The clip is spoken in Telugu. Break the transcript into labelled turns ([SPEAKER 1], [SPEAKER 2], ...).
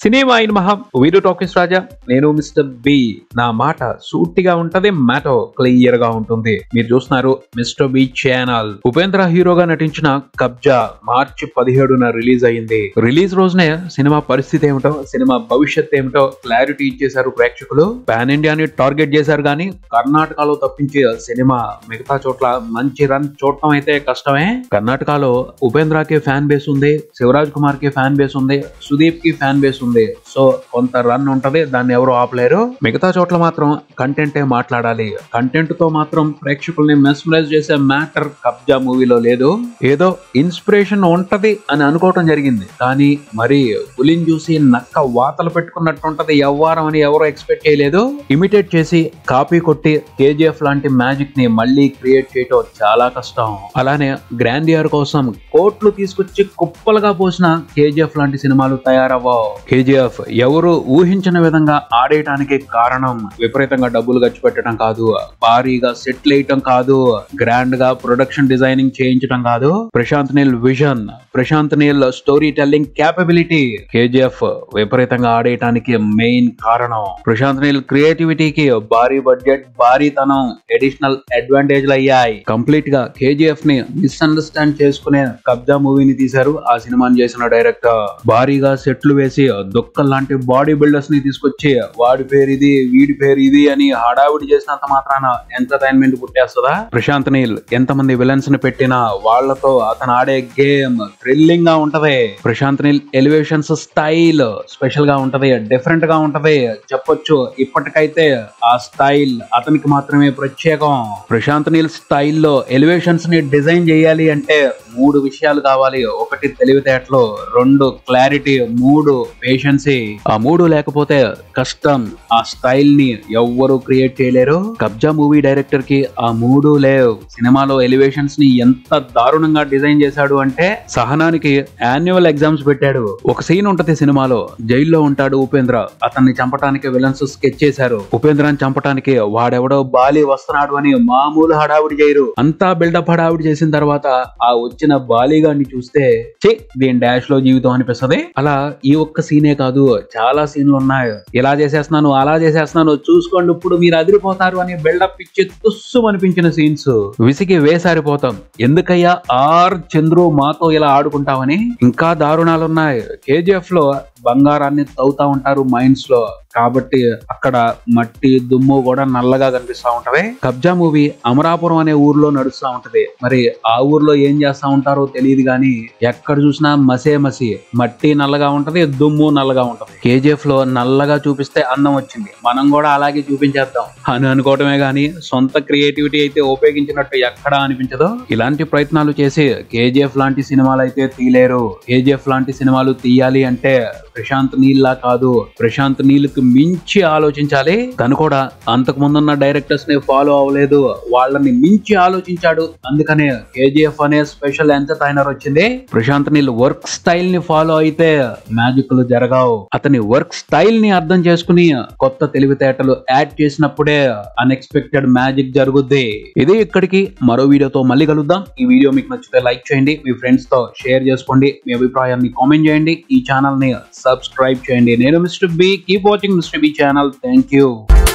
[SPEAKER 1] సినిమా అయిన మహా వీడియో టాకీస్ రాజా నేను మిస్టర్ బి నా మాట సూటిగా ఉంటది మ్యాటో క్లియర్ గా ఉంటుంది మీరు చూస్తున్నారు మిస్టర్ బి ఛానల్ ఉపేంద్ర హీరోగా నటించిన కబ్జా మార్చి పదిహేడున రిలీజ్ అయింది రిలీజ్ రోజునే సినిమా పరిస్థితి ఏమిటో సినిమా భవిష్యత్ ఏమిటో క్లారిటీ ఇచ్చేశారు ప్రేక్షకులు పాన్ ఇండియాని టార్గెట్ చేశారు కానీ కర్ణాటకలో తప్పించి సినిమా మిగతా చోట్ల మంచి రన్ చూడటం అయితే కష్టమే కర్ణాటకలో ఉపేంద్రకి ఫ్యాన్ బేస్ ఉంది శివరాజ్ కుమార్ కి ఫ్యాన్ బేస్ ఉంది సుదీప్ కి ఫ్యాన్ బేస్ ఉంది సో కొంత రన్ ఉంటది దాన్ని ఎవరు ఆపలేరు మిగతా చోట్ల మాత్రం కంటెంటే మాట్లాడాలి కంటెంట్ తో మాత్రం ప్రేక్షకుల్ని మెస్మరైజ్ చేసే మ్యాటర్ కబ్జా మూవీలో లేదు ఏదో ఇన్స్పిరేషన్ ఉంటది అని అనుకోవటం జరిగింది కానీ మరి పులిని చూసి నక్క వాతలు పెట్టుకున్నట్టు ఉంటది ఎవ్వారం అని ఎవరు ఎక్స్పెక్ట్ చేయలేదు ఇమిటేట్ చేసి కాపీ కొట్టి కేజీఎఫ్ లాంటి మ్యాజిక్ ని మళ్ళీ క్రియేట్ చేయటం చాలా కష్టం అలానే గ్రాండియర్ కోసం కోట్లు తీసుకొచ్చి కుప్పలుగా పోసిన కేజీఎఫ్ లాంటి సినిమాలు తయారవ్వవు కేజీఎఫ్ ఎవరు ఊహించిన విధంగా ఆడేయటానికి కారణం విపరీతంగా డబ్బులు ఖర్చు పెట్టడం కాదు భారీగా సెటిల్ వేయటం కాదు గ్రాండ్ గా ప్రొడక్షన్ డిజైనింగ్ చేయించడం కాదు Prashanth Neel vision Prashanth Neel story telling capability KGF విపరీతంగా ఆడేయటానికి మెయిన్ కారణం ప్రశాంత్ నీల్ క్రియేటివిటీకి భారీ బడ్జెట్ భారీతనం అడిషనల్ అడ్వాంటేజ్లు అయ్యాయి కంప్లీట్ గా కేజీఎఫ్ ని మిస్అండర్స్టాండ్ చేసుకునే కబ్జా మూవీని తీశారు ఆ సినిమాని చేసిన డైరెక్టర్ భారీగా సెట్లు వేసి దుక్కల్ లాంటి బాడీ బిల్డర్స్ ని తీసుకొచ్చి వాడి పేరు ఇది వీడి పేరు ఇది అని హడావిడి చేసినంత మాత్రాన ఎంటర్టైన్మెంట్ పుట్టేస్తుందా ప్రశాంత్ నీల్ ఎంతమంది విలన్స్ ని పెట్టినా వాళ్ళతో అతను ఆడే గేమ్ థ్రిల్లింగ్ గా ఉంటది Prashanth Neel elevations style special గా ఉంటది డిఫరెంట్ గా ఉంటది చెప్పొచ్చు ఇప్పటికైతే ఆ స్టైల్ అతనికి మాత్రమే ప్రత్యేకం ప్రశాంత్ నీల్ స్టైల్లో ఎలివేషన్స్ ని డిజైన్ చేయాలి అంటే మూడు విషయాలు కావాలి ఒకటి తెలివితేటలు రెండు క్లారిటీ మూడు పేషెన్సీ ఆ మూడు లేకపోతే కష్టం ఆ స్టైల్ ని ఎవ్వరు క్రియేట్ చేయలేరు కబ్జా మూవీ డైరెక్టర్ కి ఆ మూడు లేవు సినిమాలో ఎలివేషన్స్ ని ఎంత దారుణంగా డిజైన్ చేశాడు అంటే సహనానికి యాన్యువల్ ఎగ్జామ్స్ పెట్టాడు ఒక సీన్ ఉంటది సినిమాలో జైల్లో ఉంటాడు ఉపేంద్ర అతన్ని చంపడానికి విలన్స్ స్కెచ్ చేశారు ఉపేంద్రాన్ని చంపడానికి వాడెవడో బాలి వస్తున్నాడు అని మామూలు హడావిడి చేయరు అంతా బిల్డప్ హడావిడి చేసిన తర్వాత ఆ వచ్చిన బాలీగాన్ని చూస్తే ఛీ దీని డాష్ లో జీవితం అనిపిస్తది అలా ఈ ఒక్క సీనే కాదు చాలా సీన్లు ఉన్నాయి ఇలా చేసేస్తున్నాను అలా చేసేస్తున్నాను చూసుకోండి ఇప్పుడు మీరు అదిరిపోతారు అని బిల్డప్ ఇచ్చి తుస్సు అనిపించిన సీన్స్ విసిగి వేసారిపోతాం ఎందుకయ్యా ఆర్ చంద్రు మాతో ఇలా ఆడుకుంటామని ఇంకా దారుణాలు ఉన్నాయి కేజీఎఫ్ లో బంగారాన్ని తవ్వుతా ఉంటారు మైన్స్ లో కాబట్టి అక్కడ మట్టి దుమ్ము కూడా నల్లగా కనిపిస్తా ఉంటది కబ్జా మూవీ అమరాపురం అనే ఊర్లో నడుస్తా ఉంటది మరి ఆ ఊర్లో ఏం చేస్తా ఉంటారో తెలియదు కానీ ఎక్కడ చూసినా మసే మసి మట్టి నల్లగా ఉంటది దుమ్ము నల్లగా ఉంటది కేజీఎఫ్ లో నల్లగా చూపిస్తే అందం వచ్చింది మనం కూడా అలాగే చూపించేద్దాం అని అనుకోవటమే గానీ సొంత క్రియేటివిటీ అయితే ఉపయోగించినట్టు ఎక్కడా అనిపించదు ఇలాంటి ప్రయత్నాలు చేసి కేజీఎఫ్ లాంటి సినిమాలు అయితే తీయలేరు కేజీఎఫ్ లాంటి సినిమాలు తీయాలి అంటే ప్రశాంత్ నీల్ లా కాదు ప్రశాంత్ నీల్ కి మించి ఆలోచించాలి తను కూడా అంతకు ముందున్న డైరెక్టర్స్ ని ఫాలో అవ్వలేదు వాళ్ళని మించి ఆలోచించాడు అందుకనే కేజీఎఫ్ అనే స్పెషల్ ఎంటర్టైనర్ వచ్చింది ప్రశాంత్ నీల్ వర్క్ స్టైల్ ని ఫాలో అయితే మ్యాజిక్లు జరగవు అతని వర్క్ స్టైల్ ని అర్థం చేసుకుని కొత్త తెలివితేటలు యాడ్ చేసినప్పుడే అన్ఎక్స్పెక్టెడ్ మ్యాజిక్ జరుగుద్ది ఇది ఇక్కడికి మరో వీడియోతో మళ్ళీ కలుద్దాం ఈ వీడియో మీకు నచ్చితే లైక్ చేయండి మీ ఫ్రెండ్స్ తో షేర్ చేసుకోండి మీ అభిప్రాయాన్ని కామెంట్ చేయండి ఈ ఛానల్ ని సబ్స్క్రైబ్ చేయండి నేను mister B keep watching mister B channel thank you